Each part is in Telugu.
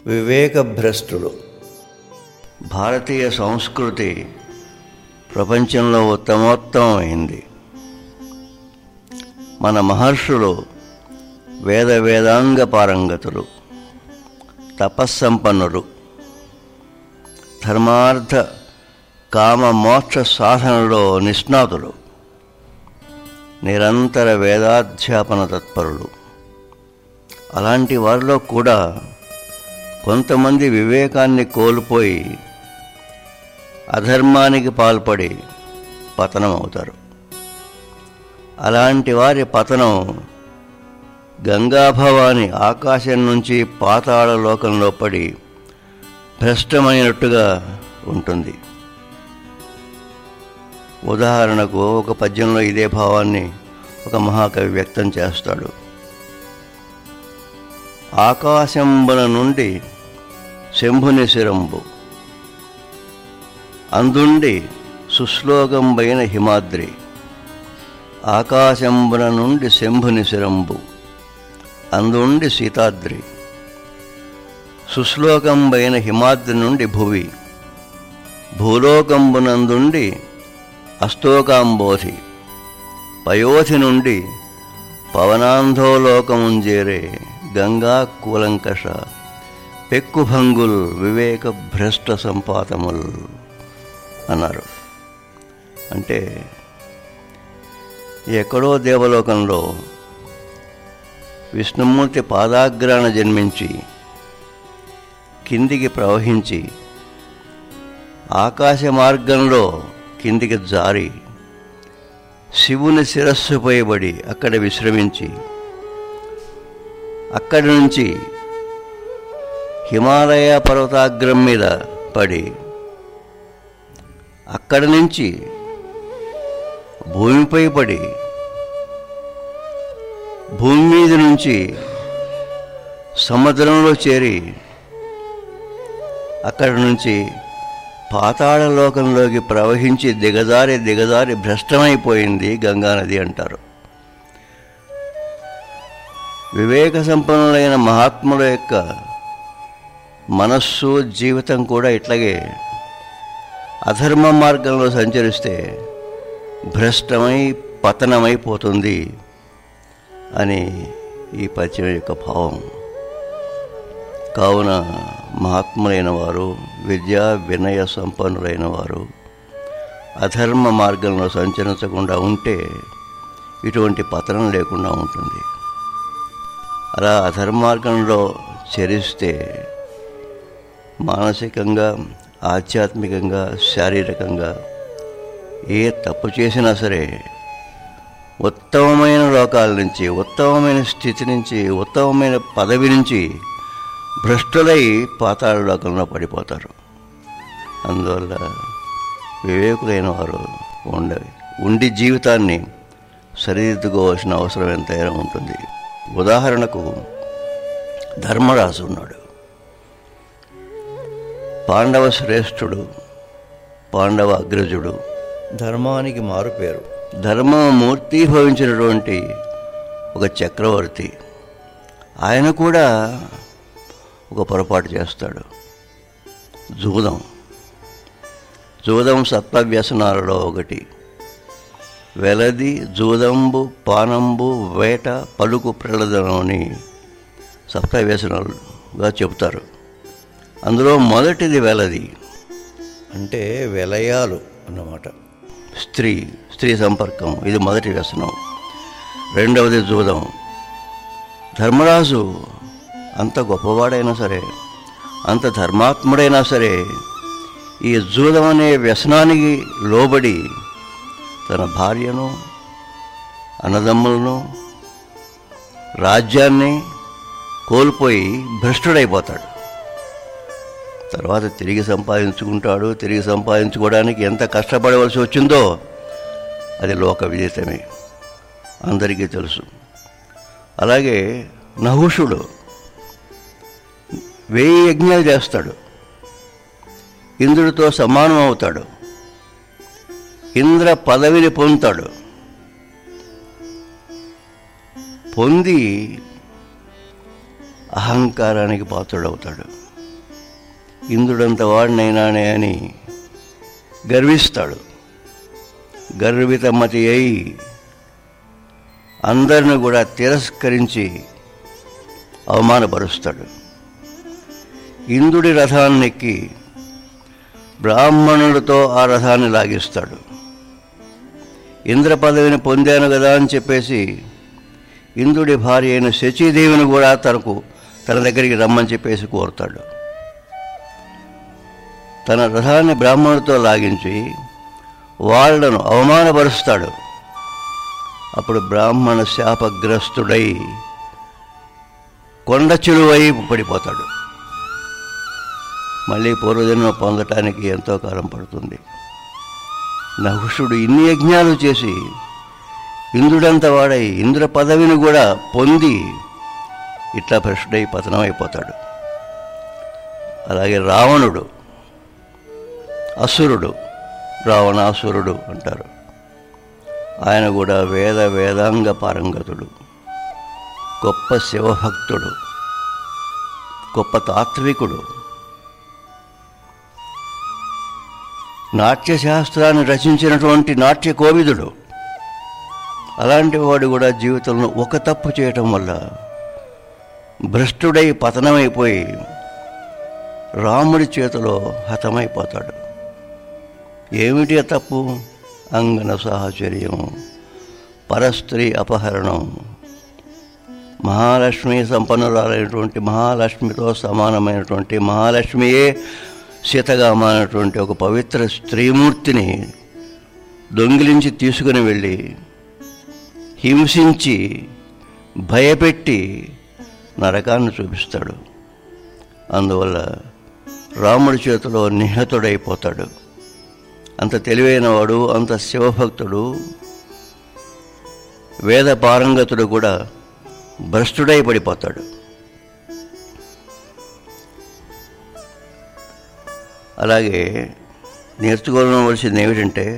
వివేకభ్రష్టులు భారతీయ సంస్కృతి ప్రపంచంలో ఉత్తమోత్తమైంది మన మహర్షులు వేద వేదాంగ పారంగతులు తపస్సంపన్నులు ధర్మార్థ కామ మోక్ష సాధనలో నిష్ణాతులు నిరంతర వేదాధ్యాపన తత్పరులు అలాంటి వారిలో కూడా కొంతమంది వివేకాన్ని కోల్పోయి అధర్మానికి పాల్పడి పతనమవుతారు అలాంటి వారి పతనం గంగాభవాని ఆకాశం నుంచి పాతాళ లోకంలో పడి భ్రష్టమైనట్టుగా ఉంటుంది ఉదాహరణకు ఒక పద్యంలో ఇదే భావాన్ని ఒక మహాకవి వ్యక్తం చేస్తాడు ఆకాశంబున నుండి శంభుని శిరంబు అందుండి సుశ్లోకంబైన హిమాద్రి ఆకాశంబున నుండి శంభుని శిరంబు అందుండి సీతాద్రి సుశ్లోకంబైన హిమాద్రి నుండి భువి భూలోకంబునందుండి అస్తోకాంబోధి పయోధి నుండి పవనాంధోలోకముంజేరే గంగా కూలంకష పెక్కుభంగుల్ వివేక భ్రష్ట సంపాతముల్ అన్నారు అంటే ఎక్కడో దేవలోకంలో విష్ణుమూర్తి పాదాగ్రాన జన్మించి కిందికి ప్రవహించి ఆకాశ మార్గంలో కిందికి జారి శివుని శిరస్సు పైబడి అక్కడ విశ్రమించి అక్కడి నుంచి హిమాలయ పర్వతాగ్రం మీద పడి అక్కడి నుంచి భూమిపై పడి భూమి మీద నుంచి సముద్రంలో చేరి అక్కడి నుంచి పాతాళ లోకంలోకి ప్రవహించి దిగజారి దిగజారి భ్రష్టమైపోయింది గంగానది అంటారు వివేక సంపన్నులైన మహాత్ముల యొక్క మనస్సు జీవితం కూడా ఇట్లాగే అధర్మ మార్గంలో సంచరిస్తే భ్రష్టమై పతనమైపోతుంది అని ఈ పద్యం యొక్క భావం కావున మహాత్ములైన వారు విద్యా వినయ సంపన్నులైన వారు అధర్మ మార్గంలో సంచరించకుండా ఉంటే ఇటువంటి పతనం లేకుండా ఉంటుంది అలా అధర్మార్గంలో చరిస్తే మానసికంగా ఆధ్యాత్మికంగా శారీరకంగా ఏ తప్పు చేసినా సరే ఉత్తమమైన లోకాల నుంచి ఉత్తమమైన స్థితి నుంచి ఉత్తమమైన పదవి నుంచి భ్రష్టులై పాతాళ లోకంలో పడిపోతారు అందువల్ల వివేకులైన వారు ఉండవి ఉండి జీవితాన్ని సరిదిద్దుకోవాల్సిన అవసరం ఎంతైనా ఉంటుంది ఉదాహరణకు ధర్మరాజు ఉన్నాడు పాండవ శ్రేష్ఠుడు పాండవ అగ్రజుడు ధర్మానికి మారు పేరు ధర్మమూర్తి భవించినటువంటి ఒక చక్రవర్తి ఆయన కూడా ఒక పొరపాటు చేస్తాడు జూదం జూదం సత్వవ్యసనాలలో ఒకటి వెలది జూదంబు పానంబు వేట పలుకు ప్రలదనం అని సప్తవ్యసనాలుగా చెబుతారు అందులో మొదటిది వెలది అంటే వెలయాలు అన్నమాట స్త్రీ స్త్రీ సంపర్కం ఇది మొదటి వ్యసనం రెండవది జూదం ధర్మరాజు అంత గొప్పవాడైనా సరే అంత ధర్మాత్ముడైనా సరే ఈ జూదం అనే వ్యసనానికి లోబడి తన భార్యను అన్నదమ్ములను రాజ్యాన్ని కోల్పోయి భ్రష్టుడైపోతాడు తర్వాత తిరిగి సంపాదించుకుంటాడు తిరిగి సంపాదించుకోవడానికి ఎంత కష్టపడవలసి వచ్చిందో అది లోక విదితమే అందరికీ తెలుసు అలాగే నహుషుడు వెయ్యి యజ్ఞాలు చేస్తాడు ఇంద్రుడితో సమానం అవుతాడు ఇంద్ర పదవిని పొందుతాడు పొంది అహంకారానికి పాత్రుడవుతాడు ఇంద్రుడంత వాడినైనానే అని గర్విస్తాడు గర్వితమతి అయి అందరిని కూడా తిరస్కరించి అవమానపరుస్తాడు ఇంద్రుడి రథాన్నెక్కి బ్రాహ్మణులతో ఆ రథాన్ని లాగిస్తాడు ఇంద్ర పదవిని పొందాను కదా అని చెప్పేసి ఇంద్రుడి భార్య అయిన శచీదేవిని కూడా తనకు తన దగ్గరికి రమ్మని చెప్పేసి కోరుతాడు తన రథాన్ని బ్రాహ్మణుడితో లాగించి వాళ్ళను అవమానపరుస్తాడు అప్పుడు బ్రాహ్మణ శాపగ్రస్తుడై కొండ చెలువై పడిపోతాడు మళ్ళీ పూర్వజన్మ పొందటానికి ఎంతో కాలం పడుతుంది నహుషుడు ఇన్ని యజ్ఞాలు చేసి ఇంద్రుడంత వాడై ఇంద్ర పదవిని కూడా పొంది ఇట్లా భ్రష్టుడై పతనమైపోతాడు అలాగే రావణుడు అసురుడు రావణాసురుడు అంటారు ఆయన కూడా వేద వేదాంగ పారంగతుడు గొప్ప శివభక్తుడు గొప్ప తాత్వికుడు నాట్యశాస్త్రాన్ని రచించినటువంటి నాట్య కోవిదుడు అలాంటి వాడు కూడా జీవితంలో ఒక తప్పు చేయటం వల్ల భ్రష్టుడై పతనమైపోయి రాముడి చేతిలో హతమైపోతాడు ఏమిటి ఆ తప్పు అంగన సాహచర్యం పరస్త్రీ అపహరణం మహాలక్ష్మి సంపన్నురాలైనటువంటి మహాలక్ష్మితో సమానమైనటువంటి మహాలక్ష్మియే సీతగా మారినటువంటి ఒక పవిత్ర స్త్రీమూర్తిని దొంగిలించి తీసుకుని వెళ్ళి హింసించి భయపెట్టి నరకాన్ని చూపిస్తాడు అందువల్ల రాముడి చేతిలో నిహతుడైపోతాడు అంత తెలివైన వాడు అంత శివభక్తుడు వేద పారంగతుడు కూడా భ్రష్టుడై పడిపోతాడు అలాగే నేర్చుకోవలసింది ఏమిటంటే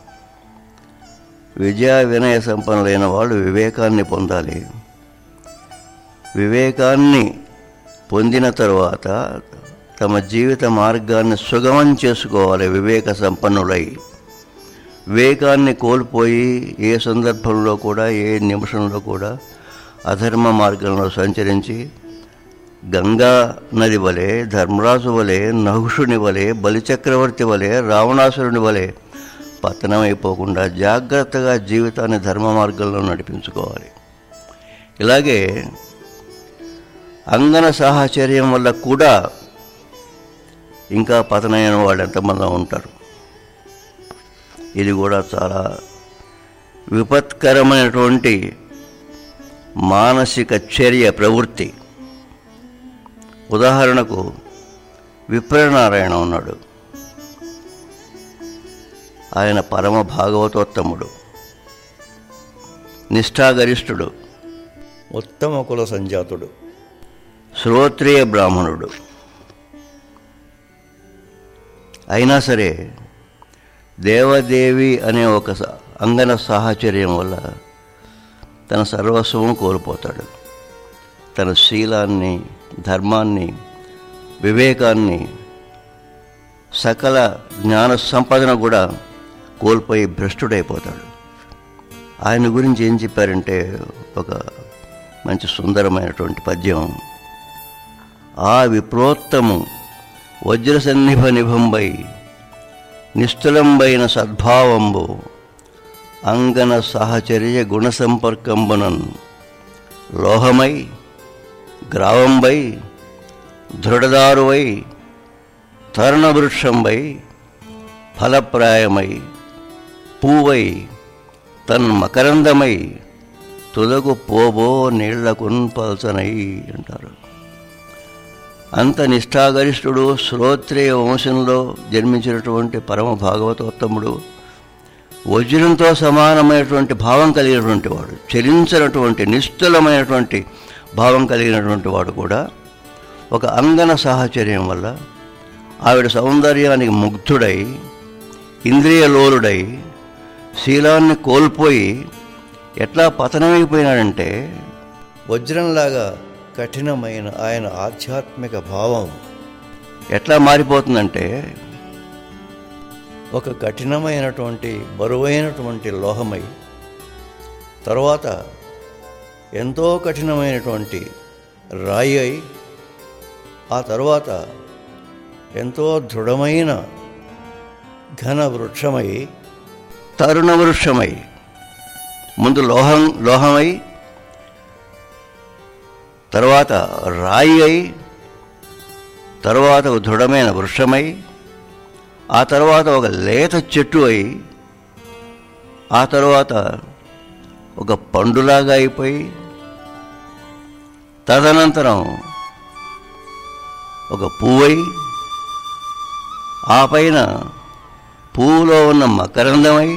విద్యా వినయ సంపన్నులైన వాళ్ళు వివేకాన్ని పొందాలి వివేకాన్ని పొందిన తరువాత తమ జీవిత మార్గాన్ని సుగమం చేసుకోవాలి వివేక సంపన్నులై వివేకాన్ని కోల్పోయి ఏ సందర్భంలో కూడా ఏ నిమిషంలో కూడా అధర్మ మార్గంలో సంచరించి గంగా నది వలె ధర్మరాజు వలె నహుషుని వలె బలిచక్రవర్తి వలె రావణాసురుని వలె పతనమైపోకుండా జాగ్రత్తగా జీవితాన్ని ధర్మ మార్గంలో నడిపించుకోవాలి ఇలాగే అంగన సాహచర్యం వల్ల కూడా ఇంకా పతనమైన వాళ్ళు ఎంతమంది ఉంటారు ఇది కూడా చాలా విపత్కరమైనటువంటి మానసిక చర్య ప్రవృత్తి ఉదాహరణకు విప్రనారాయణ ఉన్నాడు ఆయన పరమ భాగవతోత్తముడు నిష్ఠాగరిష్ఠుడు ఉత్తమ కుల సంజాతుడు శ్రోత్రియ బ్రాహ్మణుడు అయినా సరే దేవదేవి అనే ఒక స- అంగన సాహచర్యం వల్ల తన సర్వస్వం కోల్పోతాడు తన శీలాన్ని ధర్మాన్ని వివేకాన్ని సకల జ్ఞాన సంపదన కూడా కోల్పోయి భ్రష్టుడైపోతాడు ఆయన గురించి ఏం చెప్పారంటే ఒక మంచి సుందరమైనటువంటి పద్యం ఆ విప్రోత్తము వజ్రసన్నిభ నిభంబై నిస్తులంబైన సద్భావంబు అంగన సహచర్య గుణ సంపర్కంబునన్ లోహమై గ్రావంబై దృఢదారువై తరుణవృక్షంబై ఫలప్రాయమై పూవై తన్ మకరందమై తుదకు పోబో నీళ్లకున్ పల్చనై అంటారు అంత నిష్ఠాగరిష్ఠుడు శ్రోత్రియ వంశంలో జన్మించినటువంటి పరమ భాగవతోత్తముడు వజ్రంతో సమానమైనటువంటి భావం కలిగినటువంటి వాడు చలించినటువంటి నిశ్చలమైనటువంటి భావం కలిగినటువంటి వాడు కూడా ఒక అంగన సాహచర్యం వల్ల ఆవిడ సౌందర్యానికి ముగ్ధుడై ఇంద్రియలోలుడై శీలాన్ని కోల్పోయి ఎట్లా పతనమైపోయినాడంటే వజ్రంలాగా కఠినమైన ఆయన ఆధ్యాత్మిక భావం ఎట్లా మారిపోతుందంటే ఒక కఠినమైనటువంటి బరువైనటువంటి లోహమై తర్వాత ఎంతో కఠినమైనటువంటి రాయి అయి ఆ తర్వాత ఎంతో దృఢమైన ఘన వృక్షమై తరుణ వృక్షమై ముందు లోహం లోహమై తర్వాత రాయి అయి తర్వాత ఒక దృఢమైన వృక్షమై ఆ తర్వాత ఒక లేత చెట్టు అయి ఆ తర్వాత ఒక పండులాగా అయిపోయి తదనంతరం ఒక పువ్వై ఆ పైన పువ్వులో ఉన్న మకరందమై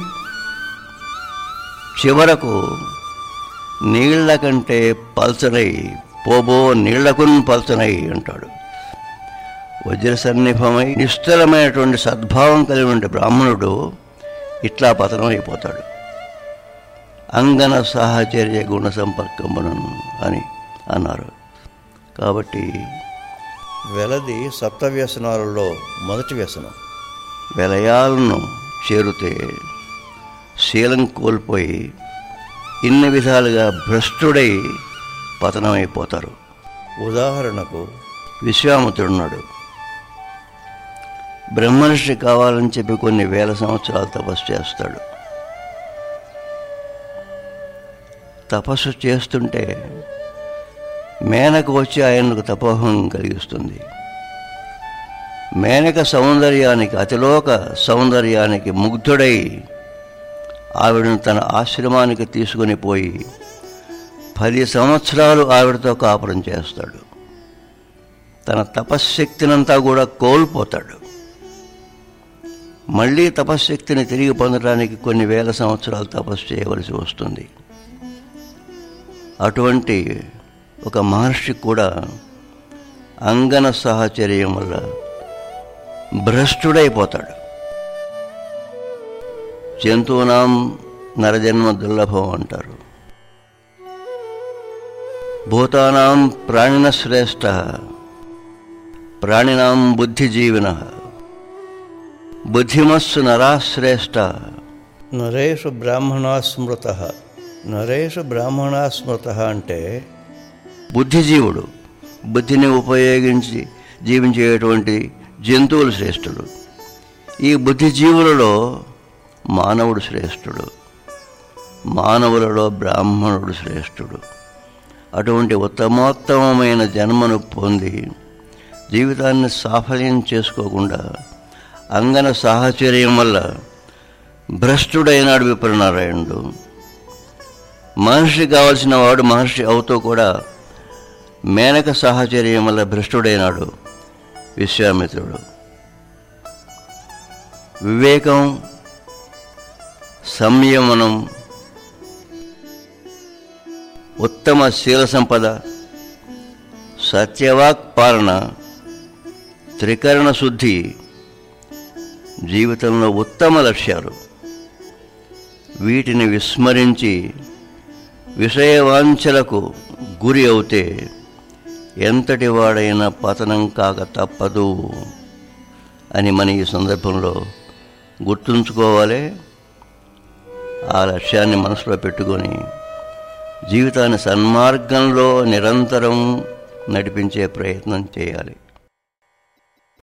చివరకు నీళ్ల కంటే పల్చనై పోబో నీళ్లకున్ పల్చనై అంటాడు వజ్ర సన్నిభమై నిశ్చలమైనటువంటి సద్భావం కలిగిన బ్రాహ్మణుడు ఇట్లా పతనం అయిపోతాడు అంగన సాహచర్య గుణ సంపర్కమును అని అన్నారు కాబట్టి వెలది సప్త వ్యసనాలలో మొదటి వ్యసనం వెలయాలను చేరితే శీలం కోల్పోయి ఇన్ని విధాలుగా భ్రష్టుడై పతనమైపోతారు ఉదాహరణకు విశ్వామిత్రుడున్నాడు బ్రహ్మర్షి కావాలని చెప్పి కొన్ని వేల సంవత్సరాలు తపస్సు చేస్తాడు తపస్సు చేస్తుంటే మేనక వచ్చి ఆయనకు తపోహం కలిగిస్తుంది మేనక సౌందర్యానికి అతిలోక సౌందర్యానికి ముగ్ధుడై ఆవిడను తన ఆశ్రమానికి తీసుకుని పోయి పది సంవత్సరాలు ఆవిడతో కాపురం చేస్తాడు తన తపశ్శక్తినంతా కూడా కోల్పోతాడు మళ్ళీ తపశ్శక్తిని తిరిగి పొందడానికి కొన్ని వేల సంవత్సరాలు తపస్సు చేయవలసి వస్తుంది అటువంటి ఒక మహర్షి కూడా అంగన సాహచర్యం వల్ల భ్రష్టుడైపోతాడు జంతువునాం నరజన్మ దుర్లభం అంటారు భూతానాం ప్రాణిన శ్రేష్ట ప్రాణినాం బుద్ధిజీవిన బుద్ధిమస్సు నరాశ్రేష్ట నరేషు బ్రాహ్మణా స్మృత నరేషు బ్రాహ్మణా స్మృత అంటే బుద్ధిజీవుడు బుద్ధిని ఉపయోగించి జీవించేటువంటి జంతువులు శ్రేష్ఠుడు ఈ బుద్ధిజీవులలో మానవుడు శ్రేష్ఠుడు మానవులలో బ్రాహ్మణుడు శ్రేష్ఠుడు అటువంటి ఉత్తమోత్తమమైన జన్మను పొంది జీవితాన్ని సాఫల్యం చేసుకోకుండా అంగన సాహచర్యం వల్ల భ్రష్టుడైనాడు విప్రనారాయణుడు మహర్షి కావలసిన వాడు మహర్షి అవుతూ కూడా మేనక సాహచర్యం వల్ల భ్రష్టుడైనాడు విశ్వామిత్రుడు వివేకం సంయమనం ఉత్తమ శీల సంపద సత్యవాక్ పాలన త్రికరణ శుద్ధి జీవితంలో ఉత్తమ లక్ష్యాలు వీటిని విస్మరించి విషయవాంఛలకు గురి అవుతే ఎంతటి వాడైనా పతనం కాక తప్పదు అని మన ఈ సందర్భంలో గుర్తుంచుకోవాలి ఆ లక్ష్యాన్ని మనసులో పెట్టుకొని జీవితాన్ని సన్మార్గంలో నిరంతరం నడిపించే ప్రయత్నం చేయాలి